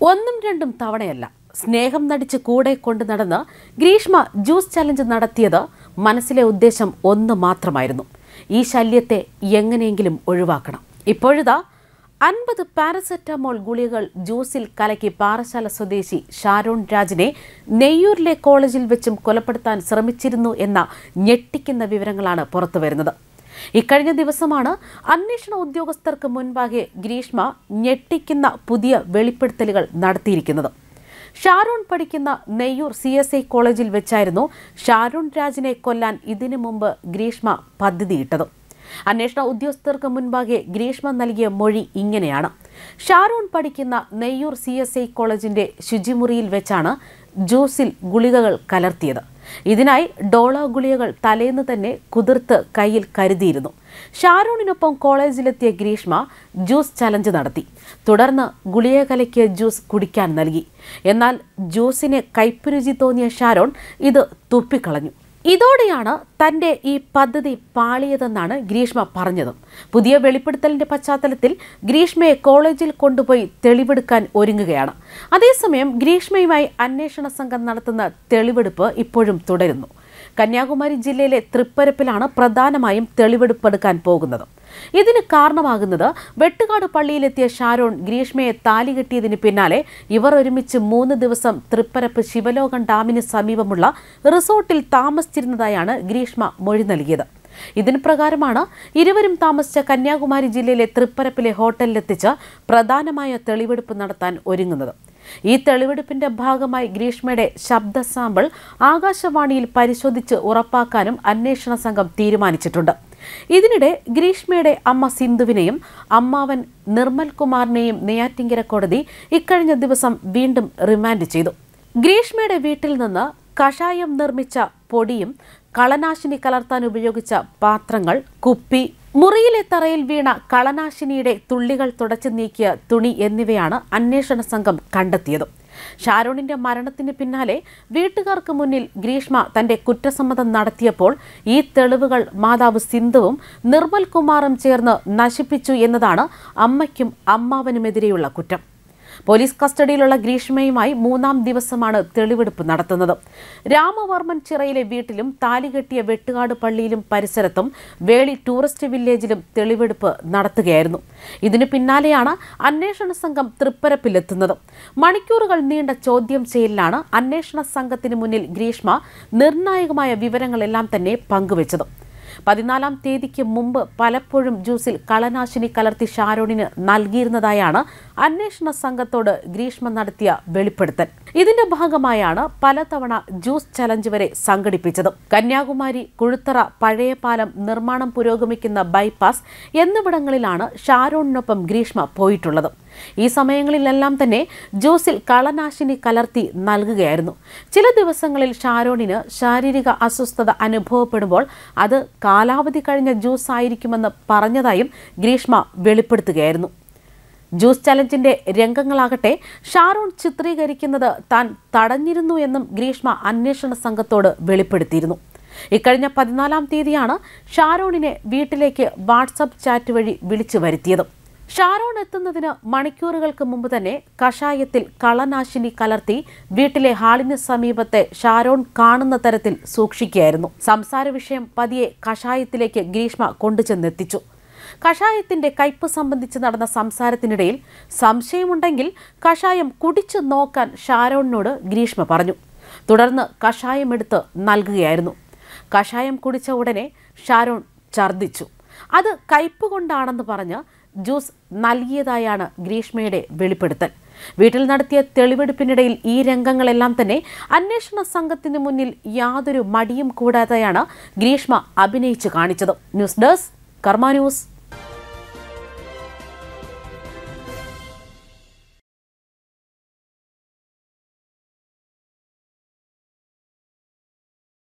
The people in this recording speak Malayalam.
ഒന്നും രണ്ടും തവണയല്ല സ്നേഹം നടിച്ച് കൂടെ കൊണ്ടു നടന്ന് ഗ്രീഷ്മ ജ്യൂസ് ചലഞ്ച് നടത്തിയത് മനസ്സിലെ ഉദ്ദേശം ഒന്ന് മാത്രമായിരുന്നു ഈ ശല്യത്തെ എങ്ങനെയെങ്കിലും ഒഴിവാക്കണം ഇപ്പോഴിതാ അൻപത് പാരസെറ്റമോൾ ഗുളികകൾ ജ്യൂസിൽ കലക്കി പാറശാല സ്വദേശി ഷാരോൺ രാജിനെ നെയ്യൂരിലെ കോളേജിൽ വെച്ചും കൊലപ്പെടുത്താൻ ശ്രമിച്ചിരുന്നു എന്ന ഞെട്ടിക്കുന്ന വിവരങ്ങളാണ് പുറത്തുവരുന്നത് ഇക്കഴിഞ്ഞ ദിവസമാണ് അന്വേഷണ ഉദ്യോഗസ്ഥർക്ക് മുൻപാകെ ഗ്രീഷ്മ ഞെട്ടിക്കുന്ന പുതിയ വെളിപ്പെടുത്തലുകൾ നടത്തിയിരിക്കുന്നത് ഷാരോൺ പഠിക്കുന്ന നെയ്യൂർ സി എസ് ഐ കോളേജിൽ വെച്ചായിരുന്നു ഷാരോൺ രാജിനെ കൊല്ലാൻ ഇതിനു മുമ്പ് ഗ്രീഷ്മ പദ്ധതിയിട്ടത് അന്വേഷണ ഉദ്യോഗസ്ഥർക്ക് മുൻപാകെ ഗ്രീഷ്മ നൽകിയ മൊഴി ഇങ്ങനെയാണ് ഷാരോൺ പഠിക്കുന്ന നെയ്യൂർ സി എസ് ഐ കോളേജിന്റെ ശുചിമുറിയിൽ വെച്ചാണ് ജ്യൂസിൽ ഗുളികകൾ കലർത്തിയത് ഇതിനായി ഡോള ഗുളികകൾ തലേന്ന് തന്നെ കുതിർത്ത് കയ്യിൽ കരുതിയിരുന്നു ഷാരോണിനൊപ്പം കോളേജിലെത്തിയ ഗ്രീഷ്മ ജ്യൂസ് ചലഞ്ച് നടത്തി തുടർന്ന് ഗുളിക കലക്കിയ ജ്യൂസ് കുടിക്കാൻ നൽകി എന്നാൽ ജ്യൂസിന് കയ്പുരുചി തോന്നിയ ഷാരോൺ ഇത് തുപ്പിക്കളഞ്ഞു ഇതോടെയാണ് തന്റെ ഈ പദ്ധതി പാളിയതെന്നാണ് ഗ്രീഷ്മ പറഞ്ഞത് പുതിയ വെളിപ്പെടുത്തലിന്റെ പശ്ചാത്തലത്തിൽ ഗ്രീഷ്മയെ കോളേജിൽ കൊണ്ടുപോയി തെളിവെടുക്കാൻ ഒരുങ്ങുകയാണ് അതേസമയം ഗ്രീഷ്മയുമായി അന്വേഷണ സംഘം നടത്തുന്ന തെളിവെടുപ്പ് ഇപ്പോഴും തുടരുന്നു കന്യാകുമാരി ജില്ലയിലെ തൃപ്പരപ്പിലാണ് പ്രധാനമായും തെളിവെടുപ്പെടുക്കാൻ പോകുന്നത് ഇതിന് കാരണമാകുന്നത് വെട്ടുകാട് പള്ളിയിലെത്തിയ ഷാരോൺ ഗ്രീഷ്മയെ താലി കെട്ടിയതിന് പിന്നാലെ ഇവർ ഒരുമിച്ച് മൂന്ന് ദിവസം തൃപ്പരപ്പ് ശിവലോകം ഡാമിന് സമീപമുള്ള റിസോർട്ടിൽ താമസിച്ചിരുന്നതായാണ് ഗ്രീഷ്മ മൊഴി നൽകിയത് ഇതിന് പ്രകാരമാണ് ഇരുവരും താമസിച്ച കന്യാകുമാരി ജില്ലയിലെ തൃപ്പരപ്പിലെ ഹോട്ടലിലെത്തിച്ച് പ്രധാനമായ തെളിവെടുപ്പ് നടത്താൻ ഒരുങ്ങുന്നത് ഈ തെളിവെടുപ്പിന്റെ ഭാഗമായി ഗ്രീഷ്മയുടെ ശബ്ദ സാമ്പിൾ ആകാശവാണിയിൽ പരിശോധിച്ച് ഉറപ്പാക്കാനും അന്വേഷണ സംഘം തീരുമാനിച്ചിട്ടുണ്ട് ഇതിനിടെ ഗ്രീഷ്മയുടെ അമ്മ സിന്ധുവിനെയും അമ്മാവൻ നിർമ്മൽ കുമാറിനെയും നെയ്യാറ്റിങ്കര കോടതി ഇക്കഴിഞ്ഞ ദിവസം വീണ്ടും റിമാൻഡ് ചെയ്തു ഗ്രീഷ്മയുടെ വീട്ടിൽ നിന്ന് കഷായം നിർമ്മിച്ച പൊടിയും കളനാശിനി കലർത്താൻ ഉപയോഗിച്ച പാത്രങ്ങൾ കുപ്പി മുറിയിലെ തറയിൽ വീണ കളനാശിനിയുടെ തുള്ളികൾ തുടച്ചു നീക്കിയ തുണി എന്നിവയാണ് അന്വേഷണ സംഘം കണ്ടെത്തിയത് ഷാരോണിന്റെ മരണത്തിന് പിന്നാലെ വീട്ടുകാർക്ക് മുന്നിൽ ഗ്രീഷ്മ തന്റെ കുറ്റസമ്മതം നടത്തിയപ്പോൾ ഈ തെളിവുകൾ മാതാവ് സിന്ധുവും നിർമ്മൽ കുമാറും ചേർന്ന് നശിപ്പിച്ചു എന്നതാണ് അമ്മയ്ക്കും അമ്മാവനുമെതിരെയുള്ള കുറ്റം പോലീസ് കസ്റ്റഡിയിലുള്ള ഗ്രീഷ്മയുമായി മൂന്നാം ദിവസമാണ് തെളിവെടുപ്പ് നടത്തുന്നത് രാമവർമ്മൻ ചിറയിലെ വീട്ടിലും താലികെട്ടിയ വെട്ടുകാട് പള്ളിയിലും പരിസരത്തും വേളി ടൂറിസ്റ്റ് വില്ലേജിലും തെളിവെടുപ്പ് നടത്തുകയായിരുന്നു ഇതിനു പിന്നാലെയാണ് അന്വേഷണ സംഘം തൃപ്പരപ്പിലെത്തുന്നത് മണിക്കൂറുകൾ നീണ്ട ചോദ്യം ചെയ്യലിലാണ് അന്വേഷണ സംഘത്തിന് മുന്നിൽ ഗ്രീഷ്മ നിർണായകമായ വിവരങ്ങളെല്ലാം തന്നെ പങ്കുവച്ചത് പതിനാലാം തീയതിക്ക് മുമ്പ് പലപ്പോഴും ജ്യൂസിൽ കളനാശിനി കലർത്തി ഷാരോണിന് നൽകിയിരുന്നതായാണ് അന്വേഷണ സംഘത്തോട് ഗ്രീഷ്മ നടത്തിയ വെളിപ്പെടുത്തൽ ഇതിന്റെ ഭാഗമായാണ് പലതവണ ജ്യൂസ് ചലഞ്ച് വരെ സംഘടിപ്പിച്ചത് കന്യാകുമാരി കുഴുത്തറ പഴയപാലം നിർമ്മാണം പുരോഗമിക്കുന്ന ബൈപ്പാസ് എന്നിവിടങ്ങളിലാണ് ഷാരോണിനൊപ്പം ഗ്രീഷ്മ പോയിട്ടുള്ളത് ഈ സമയങ്ങളിലെല്ലാം തന്നെ ജ്യൂസിൽ കളനാശിനി കലർത്തി നൽകുകയായിരുന്നു ചില ദിവസങ്ങളിൽ ഷാരോണിന് ശാരീരിക അസ്വസ്ഥത അനുഭവപ്പെടുമ്പോൾ അത് കാലാവധി കഴിഞ്ഞ ജ്യൂസ് ആയിരിക്കുമെന്ന് പറഞ്ഞതായും ഗ്രീഷ്മ വെളിപ്പെടുത്തുകയായിരുന്നു ജ്യൂസ് ചലഞ്ചിന്റെ രംഗങ്ങളാകട്ടെ ഷാരോൺ ചിത്രീകരിക്കുന്നത് താൻ തടഞ്ഞിരുന്നു എന്നും ഗ്രീഷ്മ അന്വേഷണ സംഘത്തോട് വെളിപ്പെടുത്തിയിരുന്നു ഇക്കഴിഞ്ഞ പതിനാലാം തീയതിയാണ് ഷാരോണിനെ വീട്ടിലേക്ക് വാട്സപ്പ് ചാറ്റ് വഴി വിളിച്ചു വരുത്തിയത് ഷാരോൺ എത്തുന്നതിന് മണിക്കൂറുകൾക്ക് മുമ്പ് തന്നെ കഷായത്തിൽ കളനാശിനി കലർത്തി വീട്ടിലെ ഹാളിന് സമീപത്തെ ഷാരോൺ കാണുന്ന തരത്തിൽ സൂക്ഷിക്കുകയായിരുന്നു സംസാര വിഷയം പതിയെ കഷായത്തിലേക്ക് ഗ്രീഷ്മ കൊണ്ടുചെന്നെത്തിച്ചു കഷായത്തിന്റെ കയ്പ് സംബന്ധിച്ച് നടന്ന സംസാരത്തിനിടയിൽ സംശയമുണ്ടെങ്കിൽ കഷായം കുടിച്ചു നോക്കാൻ ഷാരോണിനോട് ഗ്രീഷ്മ പറഞ്ഞു തുടർന്ന് കഷായം എടുത്ത് നൽകുകയായിരുന്നു കഷായം കുടിച്ച ഉടനെ ഷാരോൺ ഛർദ്ദിച്ചു അത് കയ്പ് കൊണ്ടാണെന്ന് പറഞ്ഞ് ജ്യൂസ് നൽകിയതായാണ് ഗ്രീഷ്മയുടെ വെളിപ്പെടുത്തൽ വീട്ടിൽ നടത്തിയ തെളിവെടുപ്പിനിടയിൽ ഈ രംഗങ്ങളെല്ലാം തന്നെ അന്വേഷണ സംഘത്തിന് മുന്നിൽ യാതൊരു മടിയും കൂടാതെയാണ് ഗ്രീഷ്മ അഭിനയിച്ചു കാണിച്ചത് ന്യൂസ് ഡെസ്ക് കർമ്മ ന്യൂസ്